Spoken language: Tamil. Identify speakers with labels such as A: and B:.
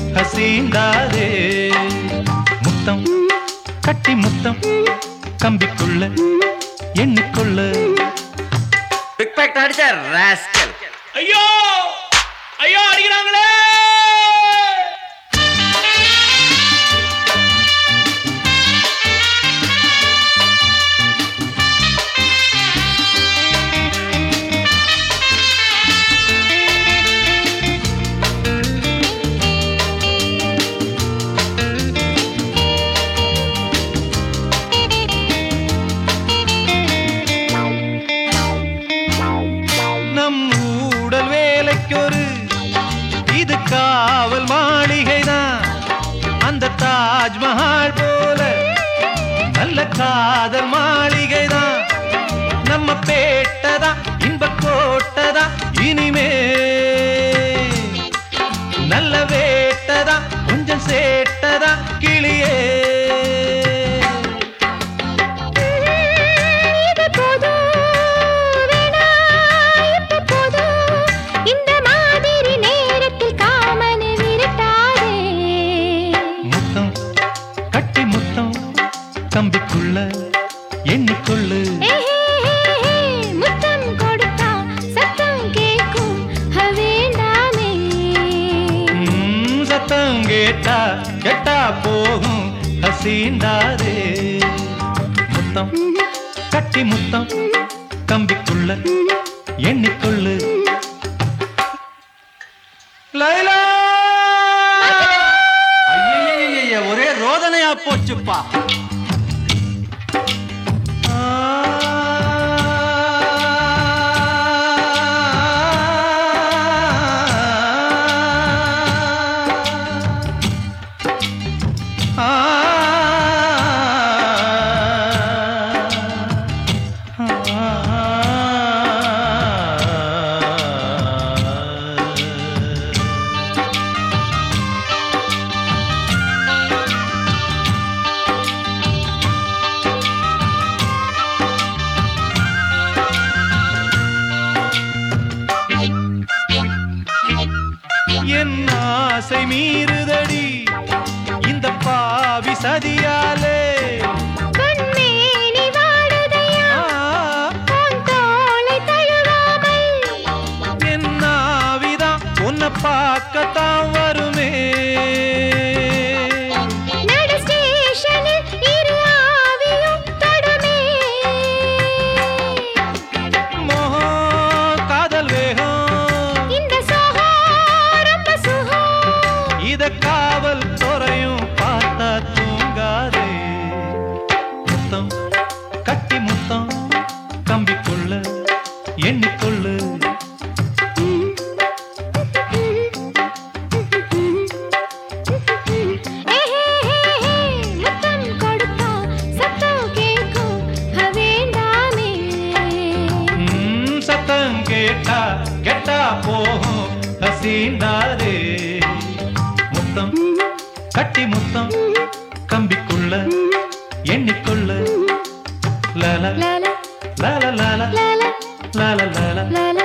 A: ஹசீண்டாதே முத்தம் கட்டி முத்தம் கம்பிக்குள்ள எண்ணிக்கொள்ள
B: பிக் பேக்ட் அடிச்ச ராஸ்கல்
C: ஐயோ ஐயோ அடிக்கிறாங்களே
A: நம் ஊடல் வேலைக்கொரு இது காவல் மாளிகைதான் அந்த தாஜ்மஹால் போல நல்ல காதல் மாளிகைதான் நம்ம பேட்டதா இன்ப கோட்டதா இனிமே நல்ல வேட்டதா கொஞ்சம் சேட்டதா கிளியே
D: இது போதும் வேணா இப்ப போதும் இந்த மாதிரி நேரத்தில் காமனை விரட்டாதே
A: முத்தம் கட்டி முத்தம் கம்பிக்குள்ள எண்ணிக்கொள்ளு
D: ஏஹே, முத்தம் கொடுத்தா சத்தம் கேட்கும் வேண்டாமே
A: ம், சத்தம் கேட்டா கெட்டா போகும் ஹசீண்டாதே முத்தம் கட்டி முத்தம் கம்பிக்குள்ள எண்ணிக்கொள்ளு லைலா
B: ஐயய்யய்யய்ய, ஒரே ரோதனையா போச்சுப்பா
A: என் ஆசை மீறுதடி இந்த பாவி சதியாலே
D: பொன்மேனி வாடுதையா
A: ஆ,
D: உன் தோளை தழுவாமல்
A: என் ஆவிதான் உன்னை பார்க்கத்தான் வருமே
D: நடு ஸ்டேஷனில் இரு ஆவியும் தொடுமே
A: மோகம் காதல் வேகம்
D: இந்த சோகம் ரொம்ப சுகம்
A: இத காவல் துறையும் பார்த்தா தூங்காதே முத்தம் கட்டி முத்தம் கம்பிக்குள்ள எண்ணிக்கொள்ளு
D: ஏஹே, முத்தம் கொடுத்தா சத்தம் கேட்கும் வேண்டாமே
A: ம், சத்தம் கேட்டா கெட்டா போகும் ஹசீண்டாதே முத்தம் கட்டி முத்தம் கம்பிக்குள்ள எண்ணிக்கொள்ள லல
D: லாலா
A: லல லல
D: லாலா
A: லல லல
D: லாலா